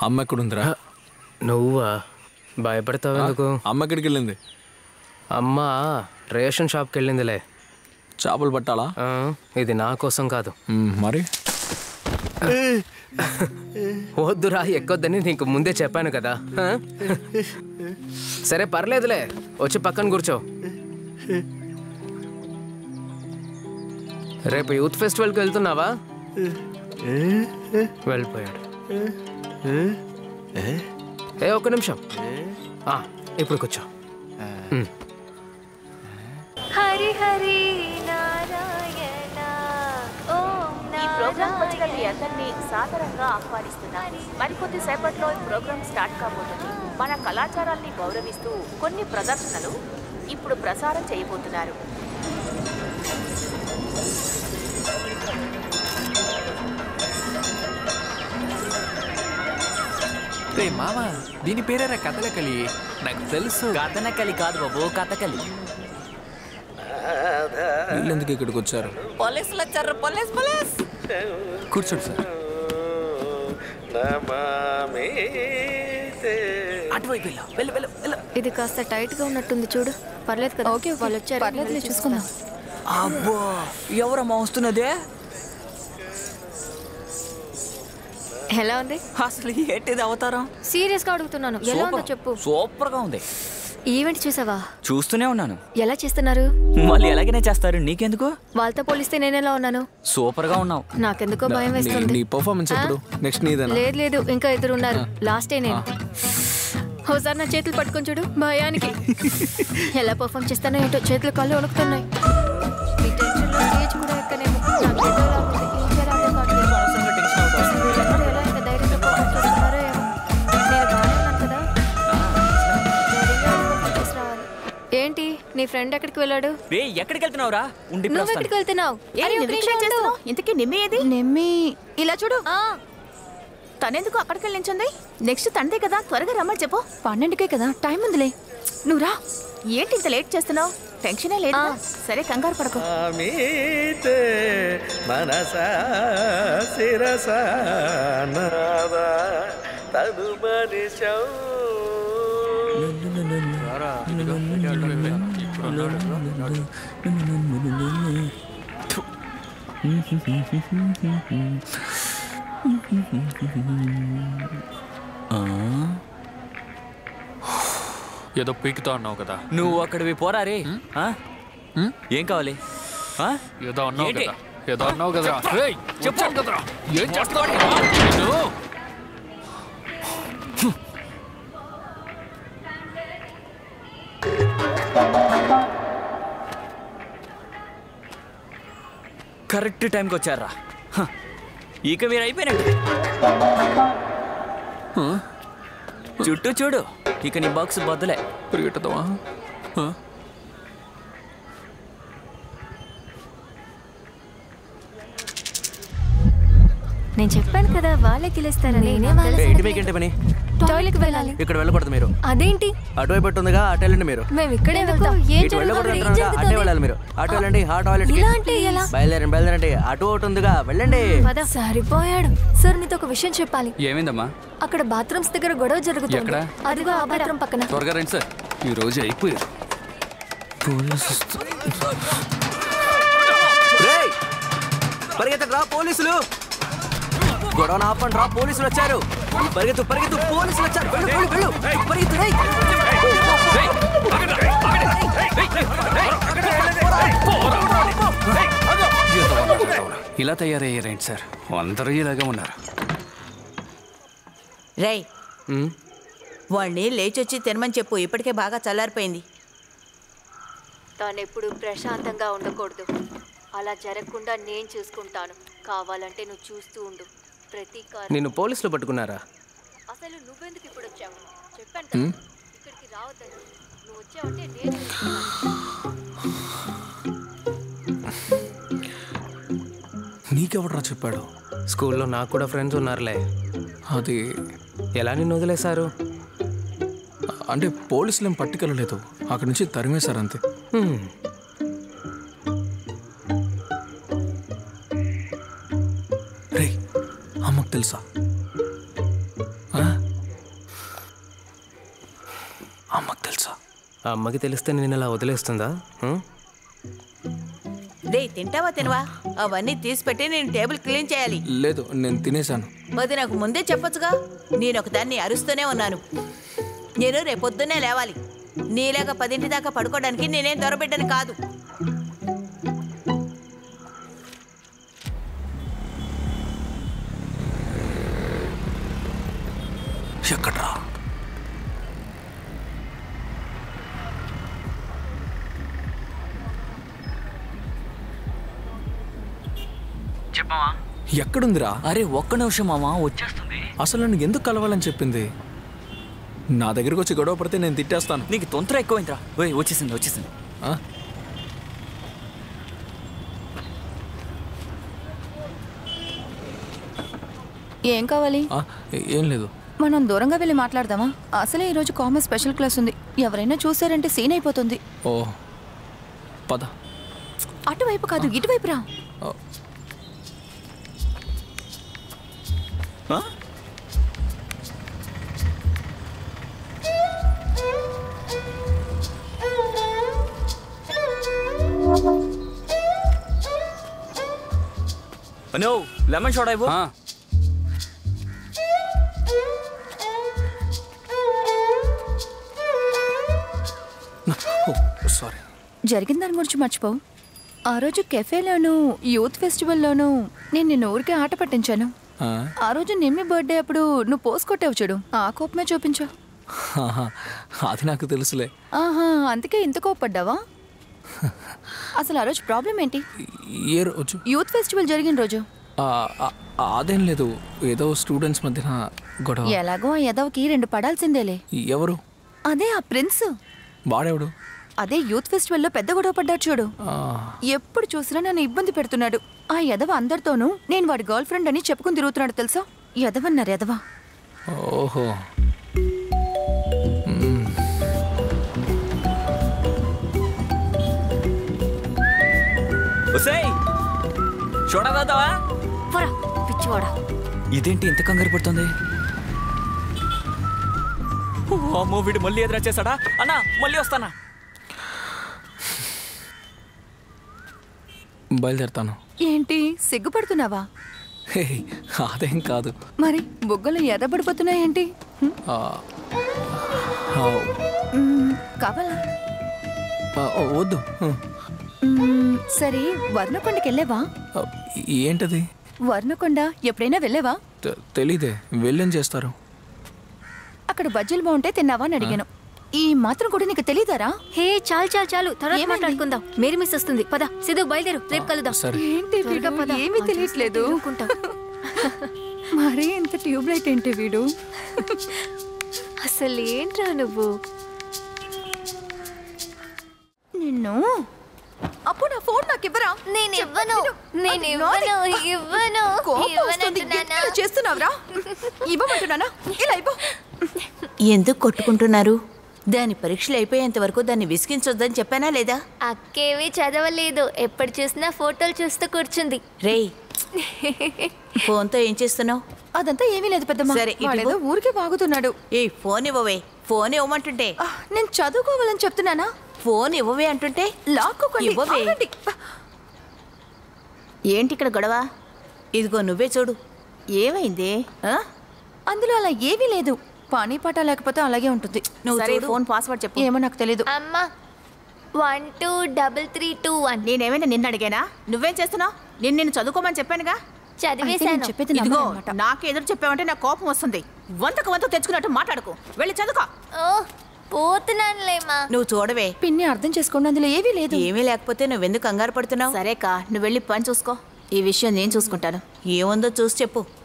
అమ్మ ఎక్కడుందిరా నువ్వా భయపడతావు ఎందుకు అమ్మ ఎక్కడికి వెళ్ళింది అమ్మ రేషన్ షాప్కి వెళ్ళిందిలే చేపలు పట్టాలా ఆ, ఇది నా కోసం కాదు మ్, మరి వద్దురా ఎక్కొద్దని నీకు ముందే చెప్పాను కదా ఆ? సరే పర్లేదులే వచ్చి పక్కన కూర్చో రేపు యూత్ ఫెస్టివల్కి వెళ్తున్నావా వెళ్ళిపోయాడు ఏ ఒక్క నిమిషం ఆ, ఇప్పుడు కూర్చో ఉమ్. హరి హరి నారాయణ ఓం ఈ ప్రోగ్రామ్ వచ్చిన మీ నారాయణ అందరినీ సాదరంగా ఆహ్వానిస్తున్నాను మరికొద్ది సేపట్లో ఈ ప్రోగ్రామ్ స్టార్ట్ కాబోతుంది మన కళాచారాల్ని గౌరవిస్తూ కొన్ని ప్రదర్శనలు ఇప్పుడు ప్రసారం చేయబోతున్నారు రే మామ దీని పేరేరా కథలకలి నాకు తెలుసు కథనకలి కాదు బాబు కథకలి వీళ్ళు ఎందుకు ఇక్కడికి వచ్చారు పోలీసులు వచ్చారు పోలీస్ పోలీస్ కూర్చోండి సార్ అటువైపు వెళ్ళు వెళ్ళు వెళ్ళు వెళ్ళు ఇది కాస్త టైట్ గా ఉన్నట్టుంది చూడు పర్లేదు కదా ఓకే వాళ్ళు వచ్చారు పర్లేదు చూసుకుందాం అబ్బో ఎవరమ్మా వస్తున్నదే ఎలా ఉంది అసలు ఏంటిది అవతారం సీరియస్ గా అడుగుతున్నాను ఎలా ఉందో చెప్పు సూపర్ గా ఉంది ఈవెంట్ చూసావా చూస్తూనే ఉన్నాను ఎలా చేస్తున్నారు వాళ్ళు ఎలాగైనా చేస్తారు నీకెందుకు వాళ్ళతో పోలిస్తే నేను ఎలా ఉన్నాను సూపర్ గా ఉన్నావు నాకెందుకో భయం నీ- వేస్తుంది నీ పర్ఫార్మెన్స్ ఎప్పుడు నెక్స్ట్ నీదేనా లేదు లేదు ఇంకా ఇద్దరు ఉన్నారు లాస్టే నేను ఒకసారి నా చేతులు పట్టుకొని చూడు భయానికి ఎలా పర్ఫామ్ చేస్తానో ఏంటో చేతులు కాళ్ళు వణుకుతున్నాయి ఈ టెన్షన్లో స్టేజ్ కూడా ఎక్కనేమో నాకు ఏదో ఇలా ఉంది. ఏం చేయాలో అర్థం కావట్లేదు. అసలు వీళ్ళందరూ ఎలా ఇంత ధైర్యంగా perform చేస్తున్నారో ఏమో. నేను బాగానే ఉన్నాను కదా ధైర్యంగా వెళ్ళి perform చేసి రావాలి. ఏంటి నీ ఫ్రెండ్ ఎక్కడికి వెళ్ళాడు రే ఎక్కడికి వెళ్తున్నావురా ఉండి ఇప్పుడు నువ్వు వస్తాను. ఎక్కడికి వెళ్తున్నావు ఏ, అరే, ఒక నువ్వు నిమిషం ఇక్కడ ఉండు. చేస్తున్నావు? ఇంతకీ నిమ్మి ఏది నెమ్మి ఇలా చూడు తనెందుకు అక్కడికి వెళ్ళించుంది నెక్స్ట్ తందే కదా త్వరగా రమ్మని చెప్పు పన్నెండుకే కదా టైం ఉందిలే నువ్వు రా ఏంటి ఇంత లేట్ చేస్తున్నావు టెన్షనే లేదు కదా? సరే కంగారు పడకు మీతే మనస శిరస నాద తను మనిషం ఏదో పీకుతా అన్నావు కదా నువ్వు అక్కడివి పోరా రే ఆ? ఏం కావాలి ఆ? ఏదో అన్నావు ఏంటి? కదా ఏదో అన్నావు కదా రేయ్, చెప్పాను కదరా ఏం చేస్తావు నిన్ను? కరెక్ట్ టైంకి వచ్చారా హ. ఇక మీరు అయిపోయినట్టు చుట్టూ చూడు ఇక నీ బాక్స్ బదులే పరిగెట్టదావా నేను చెప్పాను కదా వాళ్ళే గెలుస్తారని ఇంటి మీకు ఏంటి పని టాయిలెట్ వెళ్ళాలి ఇక్కడ వెళ్ళకూడదు మీరు అదేంటి అటువైపు ఉందిగా అటు వెళ్ళండి మీరు మేము ఇక్కడే వెళ్తాం ఏం ఇటు వెళ్ళకూడదు జరుగుతుంది ఏం అంటున్నారుగా, అటే జరుగుతుంది వెళ్ళాలి మీరు అటు వెళ్ళండి ఆ టాయిలెట్ ఇలా అంటే ఎలా బయలుదేరండి బయలుదేరండి అటు ఒకటి ఉందిగా వెళ్ళండి పద సరిపోయాడు సార్ నీతో ఒక విషయం చెప్పాలి ఏమైందమ్మా అక్కడ బాత్రూమ్స్ దగ్గర గొడవ జరుగుతుంది ఎక్కడ? అదిగో ఆ బాత్రూమ్ పక్కన త్వరగా రండి సార్ ఈ రోజు అయిపోయారు రేయ్! పరిగెత్తండి రా పోలీసులు గొడవ ఆపండి రా పోలీసులు వచ్చారు పరిగెత్తు పరిగెత్తు పోలీసులు వచ్చారు వెళ్ళు వెళ్ళు వెళ్ళు పరిగెత్తు రేయ్. ఇలా తయారయ్యారేంటి సార్ అందరూ ఇలాగే ఉన్నారు రై వాణ్ణి లేచొచ్చి తినమని చెప్పు ఇప్పటికే బాగా చల్లారిపోయింది తాను ఎప్పుడు ప్రశాంతంగా ఉండకూడదు అలా జరగకుండా నేను చూసుకుంటాను కావాలంటే నువ్వు చూస్తూ ఉండు ప్రతీకారం నిన్ను పోలీసులు పట్టుకున్నారా అసలు నువ్వెందుకు ఇప్పుడు వచ్చావు చెప్పాను కదా ఇక్కడికి రావద్దని నువ్వు వచ్చావంటే నేను చూసుకుంటాను. నీకెవడరా చెప్పాడు స్కూల్లో నాకు కూడా ఫ్రెండ్స్ ఉన్నారులే అది ఎలా నిన్ను వదిలేశారు అంటే పోలీసులు ఏం పట్టుకెళ్ళలేదు అక్కడి నుంచి తరిమేశారు అంతే హ్మ్. రే అమ్మకు తెలుసా ఆ? ఆ అమ్మకి తెలిస్తే నేను ఇలా వదిలేస్తుందా హ్మ్? రే తింటావా తినవా అవన్నీ తీసి పెట్టి నేను టేబుల్ క్లీన్ చేయాలి లేదు నేను తినేశాను అది నాకు ముందే చెప్పొచ్చుగా నేను ఒకదాన్ని అరుస్తూనే ఉన్నాను నేను రేపొద్దున్నే లేవాలి నీలాగా పదింటి దాకా పడుకోవడానికి నేనేం దొరబిడ్డని కాదు ఎక్కడ్రా చెప్పమా ఎక్కడుందిరా అరే ఒక్క నిమిషం మామా వచ్చేస్తుంది అసలు నన్ను ఎందుకు కలవాలని చెప్పింది నా దగ్గరికి వచ్చి గొడవ పడితే నేను తిట్టేస్తాను నీకు తొందర ఎక్కువైందిరా ఓయ్ వచ్చేసింది వచ్చేసింది ఆ? ఏం కావాలి ఆ, ఏం లేదు మనం దూరంగా వెళ్ళి మాట్లాడదామా అసలే ఈరోజు కామర్స్ స్పెషల్ క్లాస్ ఉంది ఎవరైనా చూసారంటే సీన్ అయిపోతుంది ఓ పద అటువైపు కాదు ఇటువైపు రా ఆ, ఆ? అనో లెమన్ షాట్ అయిపో ఓ, సారీ జరిగిన దాని గురించి మర్చిపోవు ఆ రోజు కెఫేలోను యూత్ ఫెస్టివల్లోను నేను నిన్ను ఊరికే ఆట పట్టించాను ఆ, ఆ రోజు నిమ్మి బర్త్డే అప్పుడు నువ్వు పోస్ కొట్టావు చూడు ఆ కోపమే చూపించా ఆహా, అది నాకు తెలుసులే ఆహా అందుకే ఇంత కోపడ్డావా అసలు ఆ రోజు ప్రాబ్లం ఏంటి ఏ రోజు యూత్ ఫెస్టివల్ జరిగిన రోజు ఆ, ఆ, అదేం లేదు ఏదో స్టూడెంట్స్ మధ్యన గొడవ ఎలాగో ఆ ఎదవకి రెండు పడాల్సిందేలే ఎవరు అదే ఆ ప్రిన్స్ వాడెవడు అదే యూత్ ఫెస్టివల్లో పెద్ద గొడవ పడ్డాడు చూడు ఆ, ఎప్పుడు చూసినా నన్ను ఇబ్బంది పెడుతున్నాడు ఆ ఎదవ అందరితోనూ నేను వాడి గర్ల్ ఫ్రెండ్ అని చెప్పుకుని తిరుగుతున్నాడు తెలుసా ఎదవన్నారు ఎదవ ఓహో ఒసేయ్ షోడా తాతావా పోరా పిచ్చివాడా ఇదేంటి ఎంత కంగారు పడుతుంది ఓ, అమ్మో వీడు మళ్ళీ ఎదురు వచ్చేసాడా అన్నా మళ్ళీ వస్తానా బయలుదేరుతాను ఏంటి సిగ్గుపడుతున్నావా హే, అదేం కాదు మరి బుగ్గలు ఎర్రబడిపోతున్నాయేంటి హ్మ్? ఆ, ఆ, మ్మ్, కావాలా ఆ, ఓ, వద్దు ఆ, మ్మ్, సరే వర్ణకొండకి వెళ్ళావా ఆ, ఏంటది వర్ణకొండ ఎప్పుడైనా వెళ్ళావా తె- తెలీదే వెళ్ళేం చేస్తారు అక్కడ బజ్జీలు బాగుంటే తిన్నావా అని అడిగాను ఈ మాత్రం కూడా నీకు తెలియదారా హే చాలు చాలు చాలు తర్వాత ఏమైంది? మాట్లాడుకుందాం మేరీ మిస్ వస్తుంది పద సిద్ధు బయలుదేరు రేపు కలుద్దాం సరే ఏంటి వీడు త్వరగా పద. ఏమీ ఆ తెలియట్లేదు చూస్తుంటే ఊరుకుంటాం. మరీ ఇంత ట్యూబ్ లైట్ ఏంటి వీడు అసలు ఏంట్రా నువ్వు నిన్ను అప్పుడు నా ఫోన్ నాకు ఇవ్వరా నేను ఇవ్వను నేను అది ఇవ్వను నాది. ఇవ్వను కోపం వస్తుంది ఇవ్వనంటున్నానా? ఎందుకు ఇలా చేస్తున్నావురా ఇవ్వమంటున్నానా ఇలా ఇవ్వు ఎందుకు కొట్టుకుంటున్నారు దాని పరీక్షలు అయిపోయేంత వరకు దాన్ని విసిగించొద్దని చెప్పానా లేదా అక్కేవి చదవలేదు ఎప్పుడు చూసినా ఫోటోలు చూస్తూ కూర్చుంది రేయ్ ఫోన్తో ఏం చేస్తున్నావు అదంతా ఏమీ లేదు పెద్దమ్మ సరే, ఇటు వాడేదో ఇవ్వు. ఊరికే బాగుతున్నాడు ఏ ఫోన్ ఇవ్వవే ఫోన్ ఇవ్వమంటుంటే ఆ, నేను చదువుకోవాలని చెప్తున్నానా ఫోన్ ఇవ్వవే అంటుంటే లాక్కోకండి ఇవ్వవే. ఆగండి. ఏంటి ఇక్కడ గొడవ ఇదిగో నువ్వే చూడు ఏమైంది ఆ? అందులో అలా ఏమీ లేదు పని పాట లేకపోతే అలాగే ఉంటుంది నువ్వు సరే, చూడు. ఫోన్ పాస్వర్డ్ చెప్పు ఏమో నాకు తెలీదు అమ్మా one two double three two one నేనేమైనా నిన్ను అడిగానా నువ్వేం చేస్తున్నావు నేను నిన్ను చదువుకోమని చెప్పానుగా అయితే నేను చదివేశాను చెప్పేది ఇదిగో నమ్మనమాట నాకు ఎదురు చెప్పావంటే నాకు కోపం వస్తుంది వంతకు వంతకు తెచ్చుకున్నట్టు మాట్లాడుకో వెళ్ళి చదువుకో ఓ పోతున్నానులేమా నువ్వు చూడవే పిన్ని అర్థం చేసుకోండి అందులో ఏమీ లేదు ఏమీ లేకపోతే నువ్వెందుకు కంగారు పడుతున్నావు సరేకా నువ్వు వెళ్ళి పని చూసుకో ఈ విషయం నేను చూసుకుంటాను ఏముందో చూసి చెప్పు